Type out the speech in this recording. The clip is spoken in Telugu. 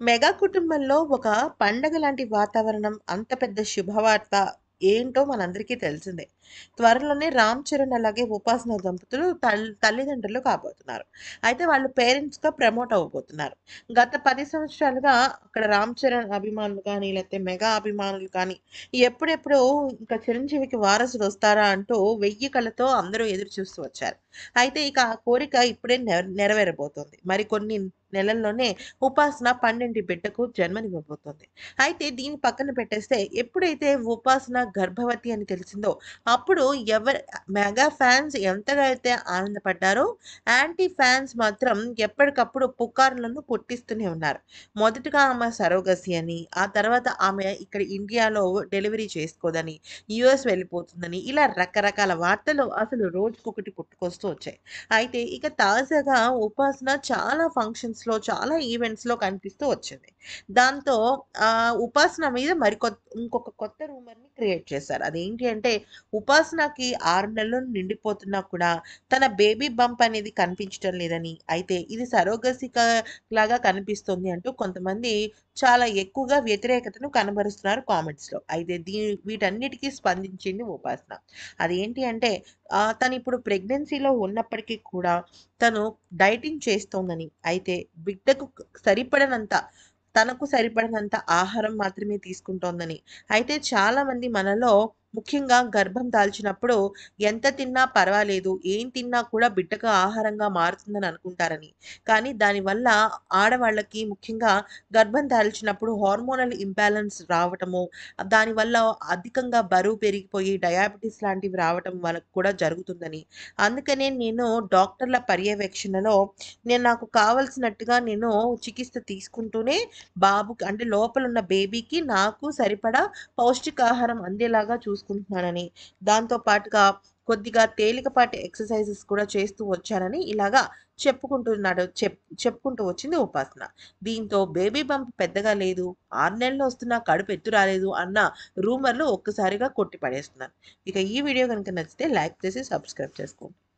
మెగా కుటుంబంలో ఒక పండగ లాంటి వాతావరణం, అంత పెద్ద శుభవార్త ఏంటో మనందరికీ తెలిసిందే. త్వరలోనే రామ్ చరణ్ అలాగే ఉపాసన దంపతులు తల్ తల్లిదండ్రులు కాబోతున్నారు. అయితే వాళ్ళు పేరెంట్స్‌గా ప్రమోట్ అవ్వబోతున్నారు. గత 10 సంవత్సరాలుగా అక్కడ రామ్ చరణ్ అభిమానులు గాని, లేకపోతే మెగా అభిమానులు కానీ, ఎప్పుడెప్పుడు ఇంకా చిరంజీవికి వారసుడొస్తారా అంటూ వెయ్యి కళ్ళతో అందరూ ఎదురు చూస్తూ వచ్చారు. అయితే ఇక ఆ కోరిక ఇప్పుడే నెర నెరవేరబోతోంది. మరికొన్ని నెలల్లోనే ఉపాసన 12 బిడ్డకు జన్మనివ్వబోతోంది. అయితే దీన్ని పక్కన పెట్టేస్తే ఎప్పుడైతే ఉపాసన గర్భవతి అని తెలిసిందో అప్పుడు ఎవరు మెగా ఫ్యాన్స్ ఎంతగా అయితే ఆనందపడ్డారో, యాంటీ ఫ్యాన్స్ మాత్రం ఎప్పటికప్పుడు పుకార్లను పుట్టిస్తూనే ఉన్నారు. మొదటగా ఆమె సరోగసీ అని, ఆ తర్వాత ఆమె ఇక్కడ ఇండియాలో డెలివరీ చేసుకోదని, యూఎస్ వెళ్ళిపోతుందని ఇలా రకరకాల వార్తలు అసలు రోజుకొకటి పుట్టుకొస్తూ వచ్చాయి. అయితే ఇక తాజాగా ఉపాసన చాలా ఫంక్షన్స్‌లో, చాలా ఈవెంట్స్‌లో కనిపిస్తూ వచ్చింది. దాంతో ఆహ్, ఉపాసన మీద మరికొత్ ఇంకొక కొత్త రూమర్‌ని క్రియేట్ చేశారు. అదేంటి అంటే ఉపాసనకి 6 నెలలు నిండిపోతున్నా కూడా తన బేబీ బంప్ అనేది కనిపించటం లేదని, అయితే ఇది సరోగసీ క లాగా కనిపిస్తుంది అంటూ కొంతమంది చాలా ఎక్కువగా వ్యతిరేకతను కనబరుస్తున్నారు కామెంట్స్‌లో. అయితే దీ వీటన్నిటికి స్పందించింది ఉపాసన. అదేంటి అంటే ఆహ్, తనిప్పుడు ప్రెగ్నెన్సీలో ఉన్నప్పటికీ కూడా తను డైటింగ్ చేస్తోందని, అయితే బిడ్డకు సరిపడనంత తనకు సరిపడనంత ఆహారం మాత్రమే తీసుకుంటోందని, అయితే చాలామంది మనలో ముఖ్యంగా గర్భం దాల్చినప్పుడు ఎంత తిన్నా పర్వాలేదు, ఏం తిన్నా కూడా బిడ్డకు ఆహారంగా మారుతుందని అనుకుంటారని. కానీ దానివల్ల ఆడవాళ్ళకి ముఖ్యంగా గర్భం దాల్చినప్పుడు హార్మోనల్ ఇంబాలెన్స్ రావటము, దానివల్ల అధికంగా బరువు పెరిగిపోయి డయాబెటిస్ లాంటివి రావటం వాళ్ళకి కూడా జరుగుతుందని, అందుకనే నేను డాక్టర్ల పర్యవేక్షణలో నేను నాకు కావాల్సినట్టుగా నేను చికిత్స తీసుకుంటూనే బాబుకి అంటే లోపలున్న బేబీకి నాకు సరిపడా పౌష్టికాహారం అందేలాగా చూసుకుంటున్నానని, దాంతో పాటుగా కొద్దిగా తేలికపాటి ఎక్సర్‌సైజెస్ కూడా చేస్తూ వచ్చానని ఇలాగా చెప్పుకుంటున్నాడు చెప్ చెప్పుకుంటూ వచ్చింది ఉపాసన. దీంతో బేబీ బంప్ పెద్దగా లేదు, 6 నెలలు వస్తున్నా కడుపు ఎత్తు రాలేదు అన్న రూమర్‌లు ఒక్కసారిగా కొట్టిపడేస్తున్నారు. ఇక ఈ వీడియో గనుక నచ్చితే లైక్ చేసి సబ్స్క్రైబ్ చేసుకోండి.